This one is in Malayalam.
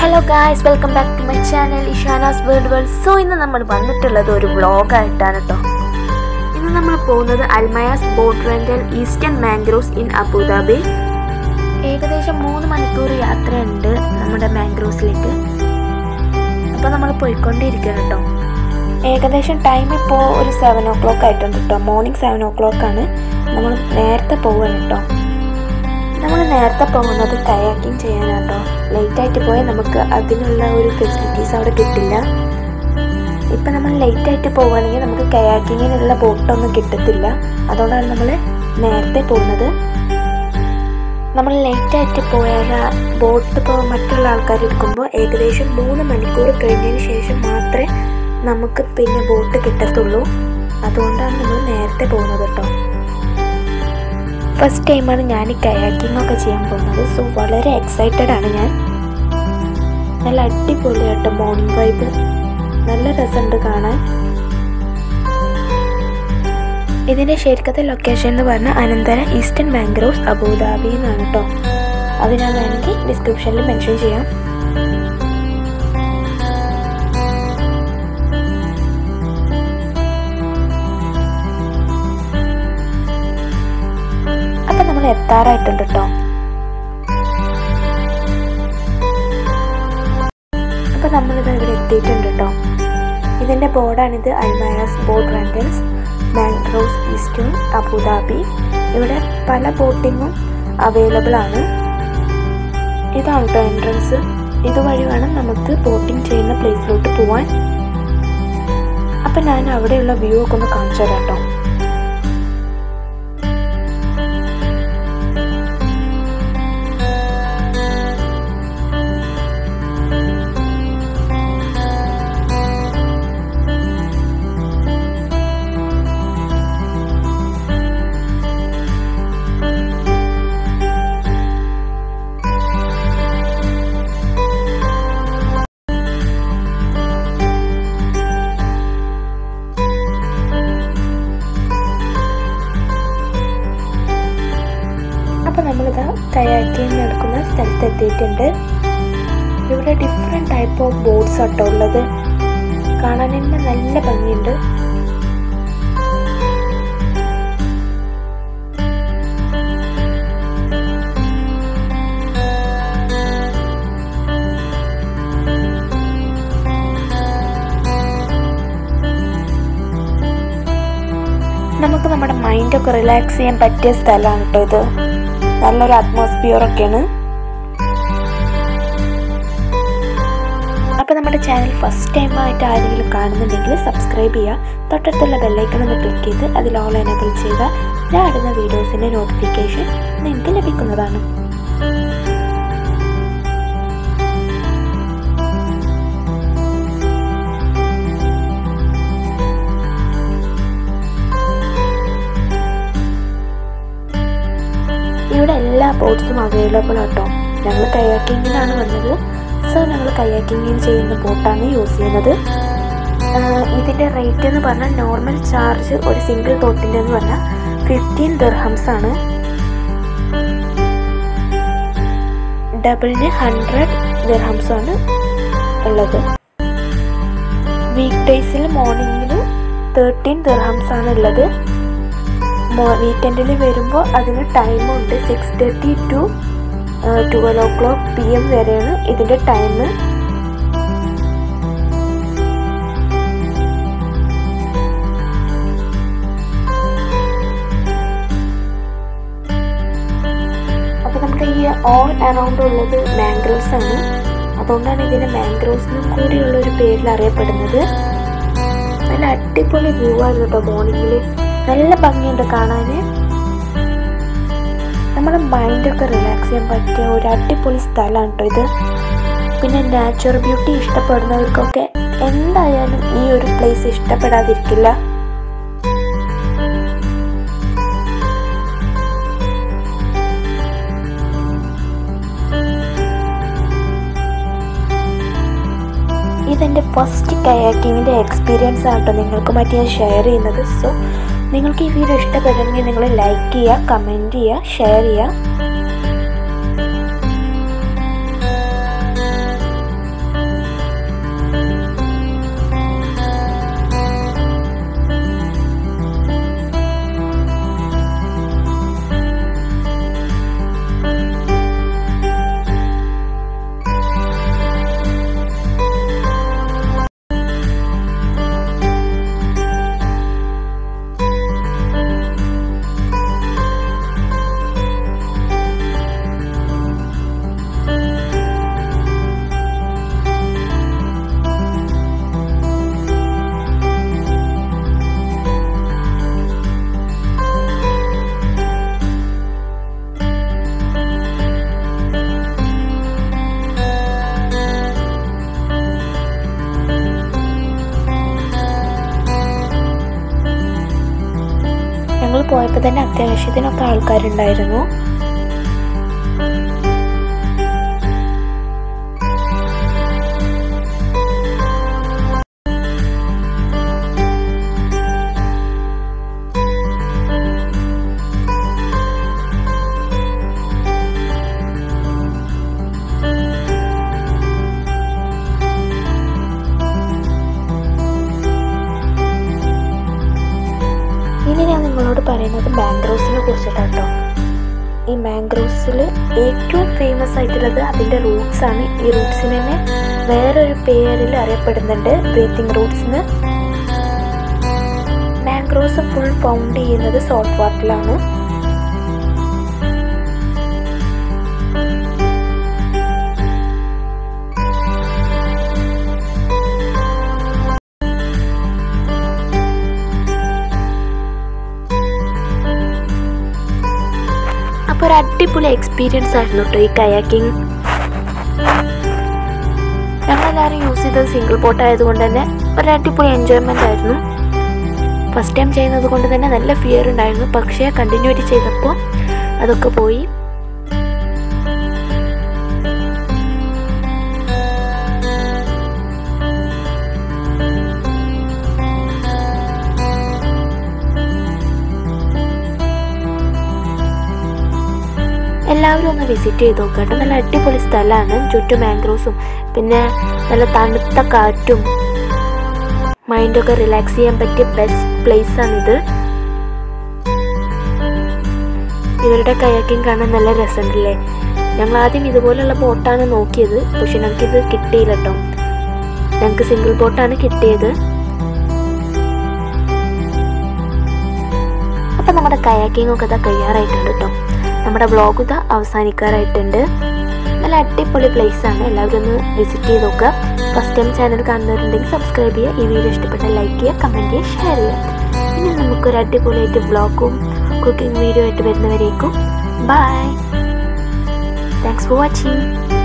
hello guys welcome back to my channel Ishana's world world so ഇന്ന് നമ്മൾ വന്നിട്ടുള്ളത് ഒരു വ്ളോഗായിട്ടാണ് കേട്ടോ ഇന്ന് നമ്മൾ പോകുന്നത് Almayas boat rental eastern mangroves in Abu Dhabi ഏകദേശം മൂന്ന് മണിക്കൂർ യാത്രയുണ്ട് നമ്മുടെ മാംഗ്രോവ്സിലേക്ക് അപ്പോൾ നമ്മൾ പോയിക്കൊണ്ടിരിക്കുകയാണ് കേട്ടോ ഏകദേശം ടൈം ഇപ്പോൾ ഒരു സെവൻ ഓ ക്ലോക്ക് ആയിട്ടുണ്ട് കേട്ടോ മോർണിംഗ് സെവൻ ഓ ക്ലോക്ക് ആണ് നമ്മൾ നേരത്തെ പോവുകയാണ് കേട്ടോ നമ്മൾ നേരത്തെ പോകുന്നത് കയാക്കിങ് ചെയ്യാനാട്ടോ ലേറ്റ് ആയിട്ട് പോയാൽ നമുക്ക് അതിനുള്ള ഒരു ഫെസിലിറ്റീസ് അവിടെ കിട്ടില്ല ഇപ്പം നമ്മൾ ലേറ്റ് ആയിട്ട് പോവുകയാണെങ്കിൽ നമുക്ക് കയാക്കിങ്ങിനുള്ള ബോട്ടൊന്നും കിട്ടത്തില്ല അതുകൊണ്ടാണ് നമ്മൾ നേരത്തെ പോകുന്നത് നമ്മൾ ലേറ്റ് ആയിട്ട് പോയാൽ ബോട്ട് ഇപ്പോൾ മറ്റുള്ള ആൾക്കാർ എടുക്കുമ്പോൾ ഏകദേശം മൂന്ന് മണിക്കൂർ കഴിഞ്ഞതിന് ശേഷം മാത്രമേ നമുക്ക് പിന്നെ ബോട്ട് കിട്ടത്തുള്ളൂ അതുകൊണ്ടാണ് നമ്മൾ നേരത്തെ പോകുന്നത് കേട്ടോ ഫസ്റ്റ് ടൈമാണ് ഞാൻ ഈ കയാക്കിംഗ് ഒക്കെ ചെയ്യാൻ പോകുന്നത് സോ വളരെ എക്സൈറ്റഡ് ആണ് ഞാൻ നല്ല അടിപൊളിയായിട്ട് മോർണിംഗ് വൈബ് നല്ല രസമുണ്ട് കാണാൻ ഇതിൻ്റെ ശരിക്കത്തെ ലൊക്കേഷൻ എന്ന് പറഞ്ഞാൽ അനന്തര ഈസ്റ്റേൺ മാംഗ്രോവ്സ് അബുദാബി എന്നാണ് കേട്ടോ അത് ഞാൻ വേണമെങ്കിൽ ഡിസ്ക്രിപ്ഷനിൽ മെൻഷൻ ചെയ്യാം അപ്പം നമ്മൾ എത്താറായിട്ടുണ്ട് കേട്ടോ അപ്പം നമ്മളിത് ഇവിടെ എത്തിയിട്ടുണ്ട് കേട്ടോ ഇതിൻ്റെ ബോർഡാണിത് Almayas boat rentals mangroves eastern Abu Dhabi ഇവിടെ പല ബോട്ടിങ്ങും അവൈലബിൾ ആണ് ഇതാണ് കേട്ടോ എൻട്രൻസ് ഇതുവഴി വേണം നമുക്ക് ബോട്ടിംഗ് ചെയ്യുന്ന പ്ലേസിലോട്ട് പോവാൻ അപ്പം ഞാൻ അവിടെയുള്ള വ്യൂ ഒക്കെ ഒന്ന് കാണിച്ചു തരാം കേട്ടോ അപ്പോൾ നമ്മളിതാ കയാക്കിങ് നടക്കുന്ന സ്ഥലത്ത് എത്തിയിട്ടുണ്ട് ഇവിടെ ഡിഫറെൻറ്റ് ടൈപ്പ് ഓഫ് ബോട്ട്സ് ആട്ടോ ഉള്ളത് കാണാൻ തന്നെ നല്ല ഭംഗിയുണ്ട് നമുക്ക് നമ്മുടെ മൈൻഡൊക്കെ റിലാക്സ് ചെയ്യാൻ പറ്റിയ സ്ഥലമാണ് കേട്ടോ ഇത് നല്ലൊരു അറ്റ്മോസ്ഫിയർ ഒക്കെയാണ് അപ്പോൾ നമ്മുടെ ചാനൽ ഫസ്റ്റ് ടൈം ആയിട്ട് ആരെങ്കിലും കാണുന്നുണ്ടെങ്കിൽ സബ്സ്ക്രൈബ് ചെയ്യുക തൊട്ടടുത്തുള്ള ബെല്ലൈക്കൺ ഒന്ന് ക്ലിക്ക് ചെയ്ത് അതിൽ ഓൾ എനേബിൾ ചെയ്താൽ ഞാൻ ഇടുന്ന വീഡിയോസിൻ്റെ നോട്ടിഫിക്കേഷൻ നിങ്ങൾക്ക് ലഭിക്കുന്നതാണ് ഇവിടെ എല്ലാ ബോട്ട്സും അവൈലബിൾ ആട്ടോ ഞങ്ങൾ കയാക്കിങ്ങിനാണ് വന്നത് സോ ഞങ്ങൾ കയാക്കിങ്ങിന് ചെയ്യുന്ന ബോട്ടാണ് യൂസ് ചെയ്യുന്നത് ഇതിൻ്റെ റേറ്റ് എന്ന് പറഞ്ഞാൽ നോർമൽ ചാർജ് ഒരു സിംഗിൾ ബോട്ടിൻ്റെ എന്ന് പറഞ്ഞാൽ ഫിഫ്റ്റീൻ ദിർഹംസ് ആണ് ഡബിളിന് ഹൺഡ്രഡ് ദിർഹംസ് ആണ് ഉള്ളത് വീക്ക് ഡേയ്സിൽ മോർണിംഗിൽ തേർട്ടീൻ ദിർഹംസ് ആണ് ഉള്ളത് വീക്കെൻഡിൽ വരുമ്പോൾ അതിന് ടൈമുണ്ട് six thirty to twelve o'clock P M വരെയാണ് ഇതിൻ്റെ ടൈം അപ്പോൾ നമ്മുടെ ഈ ഓൾ അറൗണ്ട് ഉള്ളത് മാംഗ്രോവ്സ് ആണ് അതുകൊണ്ടാണ് ഇതിനെ മാംഗ്രോവ്സ് എന്നും കൂടിയുള്ള ഒരു പേരിൽ അറിയപ്പെടുന്നത് നല്ല അടിപൊളി വ്യൂ ആയിരുന്നു കേട്ടോ മോർണിംഗിൽ നല്ല ഭംഗിയുണ്ട് കാണാൻ നമ്മുടെ മൈൻഡൊക്കെ റിലാക്സ് ചെയ്യാൻ പറ്റിയ ഒരു അടിപൊളി സ്ഥലമാണ് കേട്ടോ ഇത് പിന്നെ നാച്ചുറൽ ബ്യൂട്ടി ഇഷ്ടപ്പെടുന്നവർക്കൊക്കെ എന്തായാലും ഈ ഒരു പ്ലേസ് ഇഷ്ടപ്പെടാതിരിക്കില്ല ഇതെൻ്റെ ഫസ്റ്റ് കയാക്കിങ്ങിൻ്റെ എക്സ്പീരിയൻസ് ആട്ടോ നിങ്ങൾക്ക് മറ്റേ ഞാൻ ഷെയർ ചെയ്യുന്നത് സോ നിങ്ങൾക്ക് ഈ വീഡിയോ ഇഷ്ടപ്പെടുമെങ്കിൽ നിങ്ങൾ ലൈക്ക് ചെയ്യുക കമൻറ്റ് ചെയ്യുക ഷെയർ ചെയ്യുക പോയപ്പോൾ തന്നെ അത്യാവശ്യത്തിനൊക്കെ ആൾക്കാരുണ്ടായിരുന്നു ഇനി ഞാൻ നിങ്ങളോട് പറയുന്നത് മാംഗ്രോവ്സിനെ കുറിച്ചിട്ടാണ് കേട്ടോ ഈ മാംഗ്രോവ്സിൽ ഏറ്റവും ഫേമസ് ആയിട്ടുള്ളത് അതിൻ്റെ റൂട്ട്സ് ആണ് ഈ റൂട്ട്സിന് തന്നെ വേറൊരു പേരിൽ അറിയപ്പെടുന്നുണ്ട് ബ്രീത്തിങ് റൂട്ട്സ് എന്ന് മാംഗ്രോവ്സ് ഫുൾ ഫൗണ്ട് ചെയ്യുന്നത് സോൾട്ട് വാട്ടറിലാണ് അപ്പോൾ ഒരു അടിപൊളി എക്സ്പീരിയൻസ് ആയിരുന്നു കേട്ടോ ഈ കയാക്കിങ് ഞങ്ങളെല്ലാവരും യൂസ് ചെയ്തത് സിംഗിൾ ബോട്ട് ആയതുകൊണ്ട് തന്നെ ഒരു അടിപൊളി എൻജോയ്മെൻ്റ് ആയിരുന്നു ഫസ്റ്റ് ടൈം ചെയ്യുന്നത് കൊണ്ട് തന്നെ നല്ല ഫിയർ ഉണ്ടായിരുന്നു പക്ഷേ കണ്ടിന്യൂറ്റി ചെയ്തപ്പോൾ അതൊക്കെ പോയി എല്ലാവരും ഒന്ന് വിസിറ്റ് ചെയ്ത് നോക്കുക കേട്ടോ നല്ല അടിപൊളി സ്ഥലമാണ് ചുറ്റും മാംഗ്രോവ്സും പിന്നെ നല്ല തണുത്ത കാറ്റും മൈൻഡൊക്കെ റിലാക്സ് ചെയ്യാൻ പറ്റിയ ബെസ്റ്റ് പ്ലേസ് ആണിത് ഇവരുടെ കയാക്കിങ് കാണാൻ നല്ല രസമുണ്ടല്ലേ ഞങ്ങൾ ആദ്യം ഇതുപോലുള്ള ബോട്ടാണ് നോക്കിയത് പക്ഷെ ഞങ്ങൾക്കിത് കിട്ടിയില്ല കേട്ടോ ഞങ്ങൾക്ക് സിംഗിൾ ബോട്ടാണ് കിട്ടിയത് അപ്പം നമ്മുടെ കയാക്കിംഗ് ഒക്കെ ഇതാ കഴിയാറായിട്ടുണ്ട് കേട്ടോ നമ്മുടെ വ്ളോഗ് ഇതാ അവസാനിക്കാറായിട്ടുണ്ട് നല്ല അടിപൊളി പ്ലേസ് ആണ് എല്ലാവരും ഒന്ന് വിസിറ്റ് ചെയ്ത് നോക്കുക ഫസ്റ്റ് ടൈം ചാനൽ കാണുന്നവരുണ്ടെങ്കിൽ സബ്സ്ക്രൈബ് ചെയ്യുക ഈ വീഡിയോ ഇഷ്ടപ്പെട്ടാൽ ലൈക്ക് ചെയ്യുക കമൻറ്റ് ചെയ്യുക ഷെയർ ചെയ്യുക ഇനി നമുക്കൊരു അടിപൊളിയായിട്ട് വ്ളോഗും കുക്കിംഗ് വീഡിയോ ആയിട്ട് വരുന്നവരേക്കും ബൈ താങ്ക്സ് ഫോർ വാച്ചിങ്